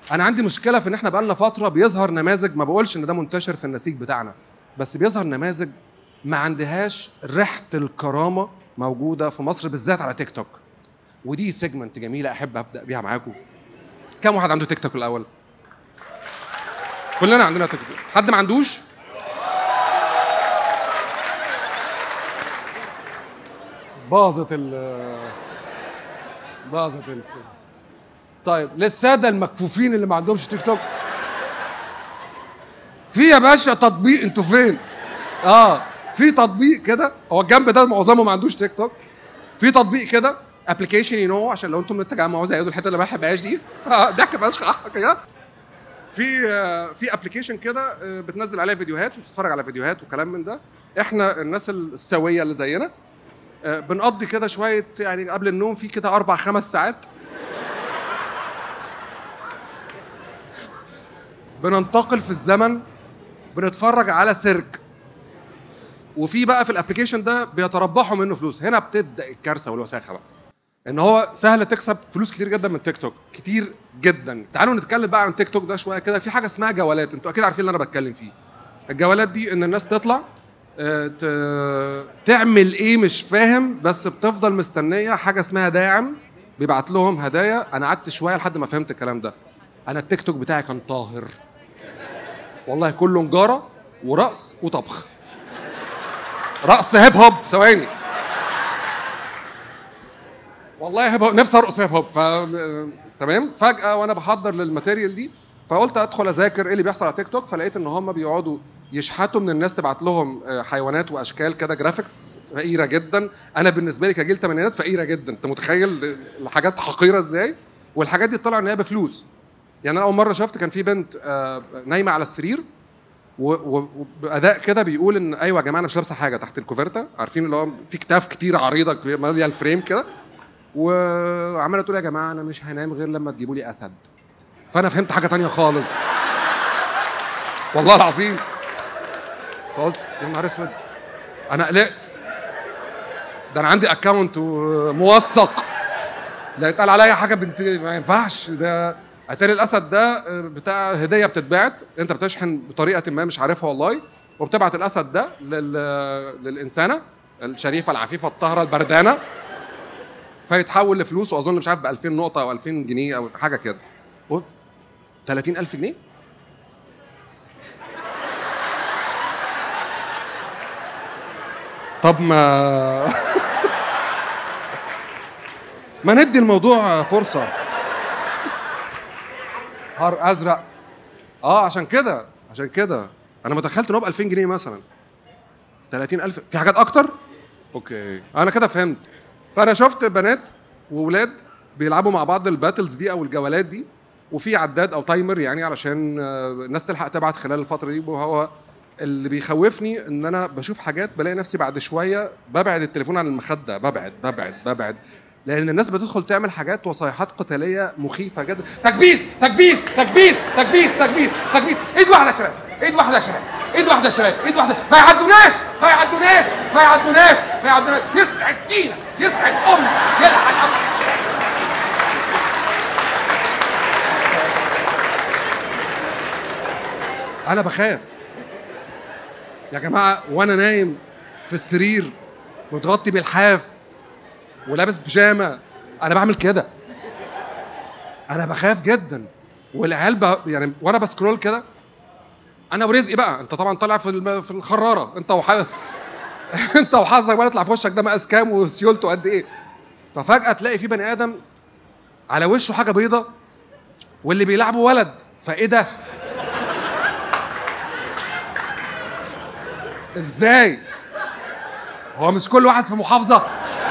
انا عندي مشكله في ان احنا بقالنا فتره بيظهر نماذج ما بقولش ان ده منتشر في النسيج بتاعنا بس بيظهر نماذج ما عندهاش ريحه الكرامه موجوده في مصر بالذات على تيك توك ودي سيجمنت جميله احب ابدا بيها معاكم كم واحد عنده تيك توك الاول كلنا عندنا تيك توك حد ما عندوش باظت ال باظت ال طيب للساده المكفوفين اللي ما عندهمش تيك توك في يا باشا تطبيق انتوا فين؟ اه في تطبيق كده هو الجنب ده معظمه ما عندوش تيك توك في تطبيق كده ابلكيشن يو نو عشان لو انتم التجمع زي الحته اللي ما بحبهاش دي اه ضحك بشخ كده في آه، في ابلكيشن كده آه، بتنزل عليه فيديوهات وتتفرج على فيديوهات وكلام من ده احنا الناس السويه اللي زينا آه، بنقضي كده شويه يعني قبل النوم في كده اربع خمس ساعات بننتقل في الزمن بنتفرج على سيرك وفي بقى في الابلكيشن ده بيتربحوا منه فلوس هنا بتبدا الكارثه والوساخه بقى ان هو سهل تكسب فلوس كتير جدا من تيك توك كتير جدا تعالوا نتكلم بقى عن تيك توك ده شويه كده في حاجه اسمها جولات انتوا اكيد عارفين اللي انا بتكلم فيه الجولات دي ان الناس تطلع آه، ت- تعمل ايه مش فاهم بس بتفضل مستنيه حاجه اسمها داعم بيبعت لهم هدايا انا قعدت شويه لحد ما فهمت الكلام ده انا التيك توك بتاعي كان طاهر والله كله نجاره ورقص وطبخ رقص هيب هوب ثواني والله هيب هوب نفسي ارقص هيب هوب ف تمام فجاه وانا بحضر للماتيريال دي فقلت ادخل اذاكر ايه اللي بيحصل على تيك توك فلقيت ان هم بيقعدوا يشحتوا من الناس تبعت لهم آه، حيوانات واشكال كده جرافيكس فقيره جدا انا بالنسبه لي كجيل تمانينات فقيره جدا انت متخيل الحاجات حقيره ازاي والحاجات دي طلع ان هي بفلوس يعني انا اول مره شفت كان في بنت آه، نايمه على السرير و- و- وباداء كده بيقول ان ايوه يا جماعه انا مش لابسه حاجه تحت الكوفرتا عارفين اللي هو في كتاف كتير عريضه كبيرة، ماليه الفريم كده وعماله تقول يا جماعه انا مش هنام غير لما تجيبوا لي اسد فانا فهمت حاجه تانية خالص والله العظيم فقلت يا نهار اسود انا قلقت ده انا عندي اكونت موثق لا يتقال عليا حاجه بنت ما ينفعش ده اتاري الاسد ده بتاع هديه بتتبعت انت بتشحن بطريقه ما مش عارفها والله وبتبعت الاسد ده لل... للانسانه الشريفه العفيفه الطاهره البردانه فيتحول لفلوس واظن مش عارف ب 2000 نقطه او 2000 جنيه او حاجه كده و 30000 جنيه طب ما ما ندي الموضوع فرصه نهار ازرق اه عشان كده عشان كده انا ما دخلت ان هو ب 2000 جنيه مثلا 30000 في حاجات اكتر اوكي انا كده فهمت فانا شفت بنات وولاد بيلعبوا مع بعض الباتلز دي او الجولات دي وفي عداد او تايمر يعني علشان آه، الناس تلحق تبعت خلال الفتره دي وهو اللي بيخوفني ان انا بشوف حاجات بلاقي نفسي بعد شويه ببعد التليفون عن المخده ببعد ببعد ببعد لان الناس بتدخل تعمل حاجات وصيحات قتاليه مخيفه جدا تكبيس تكبيس تكبيس تكبيس تكبيس تكبيس ايد واحده يا شباب ايد واحده يا شباب ايد واحده يا شباب ايد واحده ما يعدوناش ما يعدوناش ما يعدوناش ما يعدوناش يسعد دينك يسعد امك يلعن امك انا بخاف يا جماعه وانا نايم في السرير متغطي بالحاف ولابس بيجامه انا بعمل كده انا بخاف جدا والعيال ب... يعني وانا بسكرول كده انا ورزقي بقى انت طبعا طالع في الم... في الخراره انت وح... انت وحظك بقى يطلع في وشك ده مقاس كام وسيولته قد ايه ففجاه تلاقي في بني ادم على وشه حاجه بيضه واللي بيلعبه ولد فايه ده ازاي هو مش كل واحد في محافظه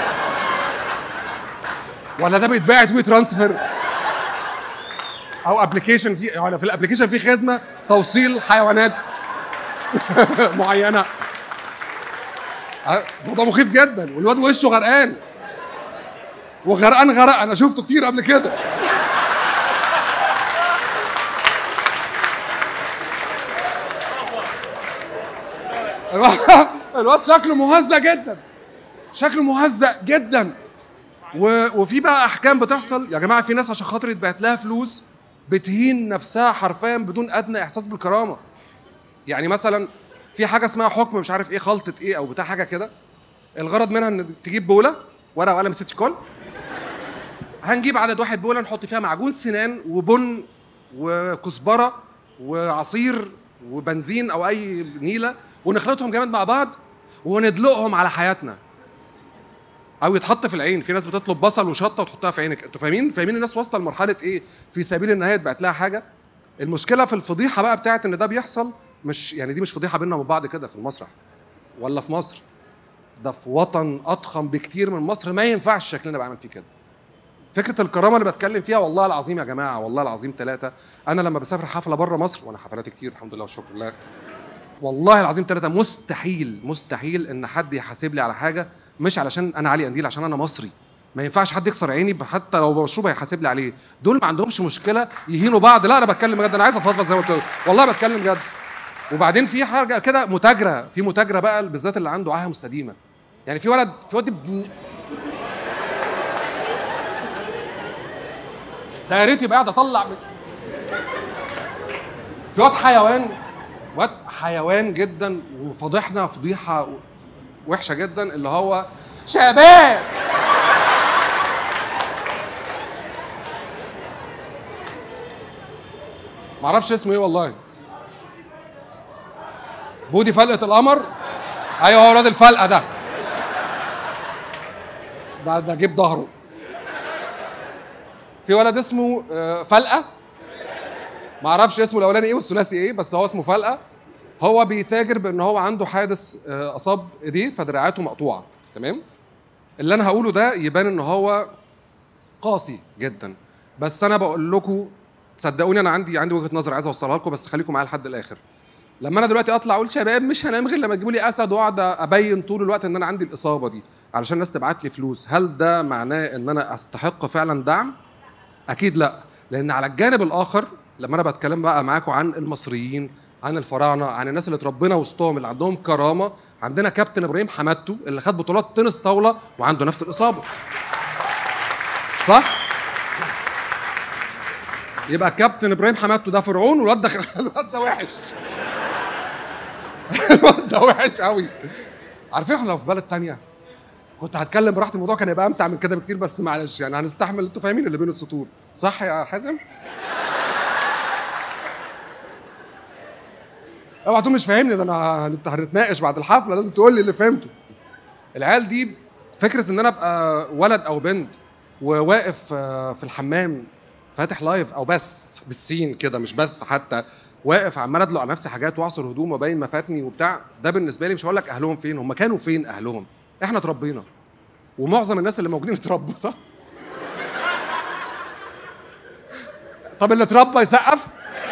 ولا ده بيتباعت وي ترانسفير او ابلكيشن في ولا في الابلكيشن في خدمه توصيل حيوانات معينه ع- موضوع مخيف جدا والواد وشه غرقان وغرقان غرق انا شفته كتير قبل كده الواد شكله مهزأ جدا شكله مهزأ جدا و... وفي بقى احكام بتحصل يا جماعه في ناس عشان خاطر يتبعت لها فلوس بتهين نفسها حرفيا بدون ادنى احساس بالكرامه يعني مثلا في حاجه اسمها حكم مش عارف ايه خلطه ايه او بتاع حاجه كده الغرض منها ان تجيب بوله ورقه وقلم ست كل هنجيب عدد واحد بوله نحط فيها معجون سنان وبن وكزبره وعصير وبنزين او اي نيله ونخلطهم جامد مع بعض وندلقهم على حياتنا او يتحط في العين في ناس بتطلب بصل وشطه وتحطها في عينك انتوا فاهمين فاهمين الناس واصله لمرحله ايه في سبيل النهايه تبعت لها حاجه المشكله في الفضيحه بقى بتاعت ان ده بيحصل مش يعني دي مش فضيحه بينا وبين بعض كده في المسرح ولا في مصر ده في وطن اضخم بكتير من مصر ما ينفعش شكلنا بعمل فيه كده فكره الكرامه اللي بتكلم فيها والله العظيم يا جماعه والله العظيم ثلاثه انا لما بسافر حفله بره مصر وانا حفلاتي كتير الحمد لله والشكر لله والله العظيم ثلاثه مستحيل مستحيل ان حد يحاسب لي على حاجه مش علشان انا علي قنديل عشان انا مصري ما ينفعش حد يكسر عيني حتى لو مشروب هيحاسب لي عليه دول ما عندهمش مشكله يهينوا بعض لا انا بتكلم بجد انا عايز افضفض زي ما قلت لك. والله بتكلم بجد وبعدين في حاجه كده متاجره في متاجره بقى بالذات اللي عنده عاهه مستديمه يعني في ولد في واد ابن ده يا ريت يبقى قاعد اطلع من... في واد حيوان واد حيوان جدا وفضحنا فضيحه وحشه جدا اللي هو شباب معرفش اسمه ايه والله بودي فلقة القمر ايوه هو الواد الفلقه ده ده ده جيب ظهره في ولد اسمه آه، فلقه ما اعرفش اسمه الاولاني ايه والثلاثي ايه بس هو اسمه فلقه هو بيتاجر بان هو عنده حادث آه، اصاب ايديه فدراعاته مقطوعه تمام اللي انا هقوله ده يبان ان هو قاسي جدا بس انا بقول لكم صدقوني انا عندي عندي وجهه نظر عايز اوصلها لكم بس خليكم معايا لحد الاخر لما انا دلوقتي اطلع اقول شباب مش هنام غير لما تجيبوا لي اسد واقعد ابين طول الوقت ان انا عندي الاصابه دي علشان الناس تبعت لي فلوس هل ده معناه ان انا استحق فعلا دعم اكيد لا لان على الجانب الاخر لما انا بتكلم بقى معاكم عن المصريين عن الفراعنه عن الناس اللي اتربينا وسطهم اللي عندهم كرامه عندنا كابتن ابراهيم حمادته اللي خد بطولات تنس طاوله وعنده نفس الاصابه صح يبقى كابتن ابراهيم حمادته ده فرعون والواد ده الواد ده وحش الواد ده وحش قوي عارفين احنا لو في بلد تانية كنت هتكلم براحتي الموضوع كان هيبقى امتع من كده بكتير بس معلش يعني هنستحمل انتوا فاهمين اللي بين السطور صح يا حازم؟ اوعى تكون مش فاهمني ده انا هنت- هنتناقش بعد الحفله لازم تقول لي اللي فهمته العيال دي فكره ان انا ابقى ولد او بنت وواقف آه، في الحمام فاتح لايف او بس بالسين كده مش بث حتى واقف عمال ادلق على نفسي حاجات واعصر هدوم وابين ما فاتني وبتاع ده بالنسبه لي مش هقول لك اهلهم فين هم كانوا فين اهلهم احنا اتربينا ومعظم الناس اللي موجودين اتربوا صح طب اللي اتربى يسقف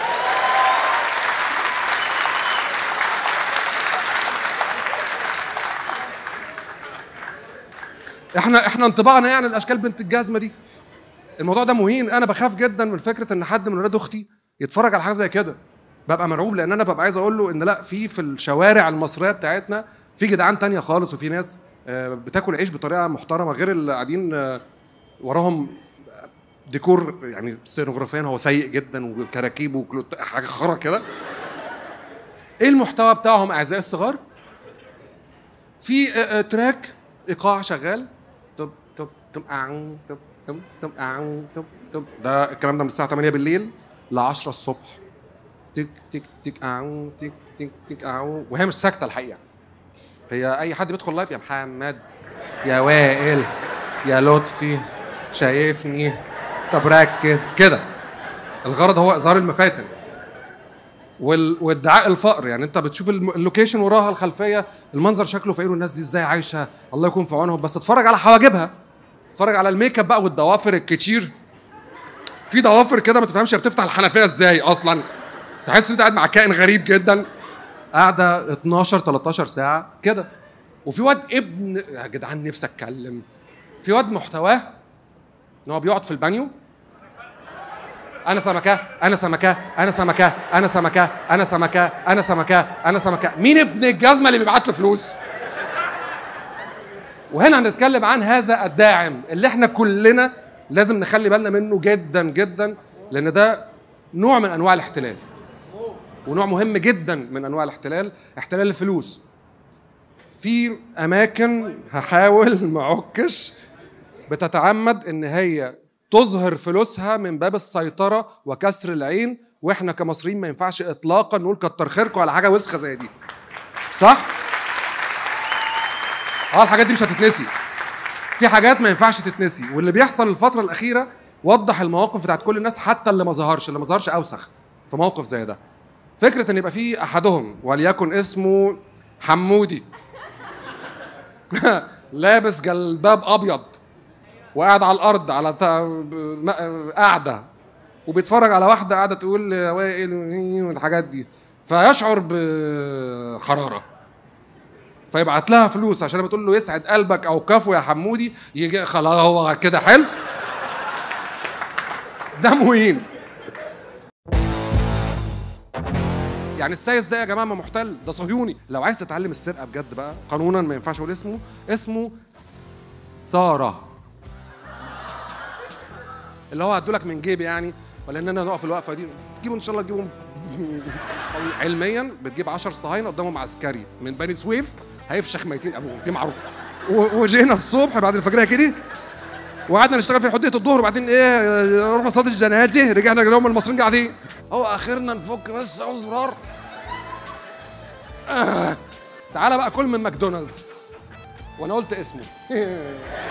احنا احنا انطباعنا يعني الاشكال بنت الجزمه دي الموضوع ده مهين انا بخاف جدا من فكره ان حد من ولاد اختي يتفرج على حاجه زي كده ببقى مرعوب لان انا ببقى عايز اقول له ان لا في في الشوارع المصريه بتاعتنا في جدعان تانية خالص وفي ناس آه، بتاكل عيش بطريقه محترمه غير اللي قاعدين آه، وراهم ديكور يعني سينوغرافيا هو سيء جدا وكراكيب وكلوت حاجه خرا كده ايه المحتوى بتاعهم اعزائي الصغار في آه، آه، تراك ايقاع شغال طب طب طب أعن، طب طب طب أعن، طب طب ده الكلام ده من الساعه 8 بالليل ل 10 الصبح تك تك تك أعن، تك تك تك أعن. وهي مش ساكته الحقيقه هي اي حد بيدخل لايف يا محمد يا وائل يا لطفي شايفني طب ركز كده الغرض هو اظهار المفاتن وال... وادعاء الفقر يعني انت بتشوف الم- اللوكيشن وراها الخلفيه المنظر شكله فقير والناس دي ازاي عايشه الله يكون في عونهم بس اتفرج على حواجبها اتفرج على الميك اب بقى والضوافر الكتير في ضوافر كده ما تفهمش هي بتفتح الحنفيه ازاي اصلا تحس ان انت قاعد مع كائن غريب جدا قاعده 12 13 ساعه كده وفي واد ابن يا جدعان نفسي اتكلم في واد محتواه ان هو بيقعد في البانيو انا سمكه انا سمكه انا سمكه انا سمكه انا سمكه انا سمكه انا سمكه مين ابن الجزمه اللي بيبعت له فلوس وهنا هنتكلم عن هذا الداعم اللي احنا كلنا لازم نخلي بالنا منه جدا جدا لان ده نوع من انواع الاحتلال ونوع مهم جدا من انواع الاحتلال احتلال الفلوس في اماكن هحاول ما اعكش بتتعمد ان هي تظهر فلوسها من باب السيطره وكسر العين واحنا كمصريين ما ينفعش اطلاقا نقول كتر خيركم على حاجه وسخه زي دي صح اه الحاجات دي مش هتتنسي في حاجات ما ينفعش تتنسي واللي بيحصل الفتره الاخيره وضح المواقف بتاعت كل الناس حتى اللي ما ظهرش اللي ما ظهرش اوسخ في موقف زي ده فكره ان يبقى في احدهم وليكن اسمه حمودي لابس جلباب ابيض وقاعد على الارض على تا- م- قاعده وبيتفرج على واحده قاعده تقول يا وائل والحاجات دي فيشعر بحراره فيبعت لها فلوس عشان بتقول له يسعد قلبك او كفو يا حمودي يجي خلاص هو كده حلو ده مهين يعني السايس ده يا جماعه ما محتل ده صهيوني لو عايز تتعلم السرقه بجد بقى قانونا ما ينفعش اقول اسمه اسمه ساره اللي هو هدولك من جيبي يعني ولا اننا نقف الوقفه دي تجيبوا ان شاء الله تجيبهم علميا بتجيب 10 صهاينه قدامهم عسكري من بني سويف هيفشخ ميتين ابوهم دي معروفه و- وجينا الصبح بعد الفجريه كده وقعدنا نشتغل في حديه الظهر وبعدين ايه رحنا صلاه الجنازه رجعنا لهم المصريين قاعدين هو اخرنا نفك بس اهو زرار آه. تعالى بقى كل من ماكدونالدز وانا قلت اسمه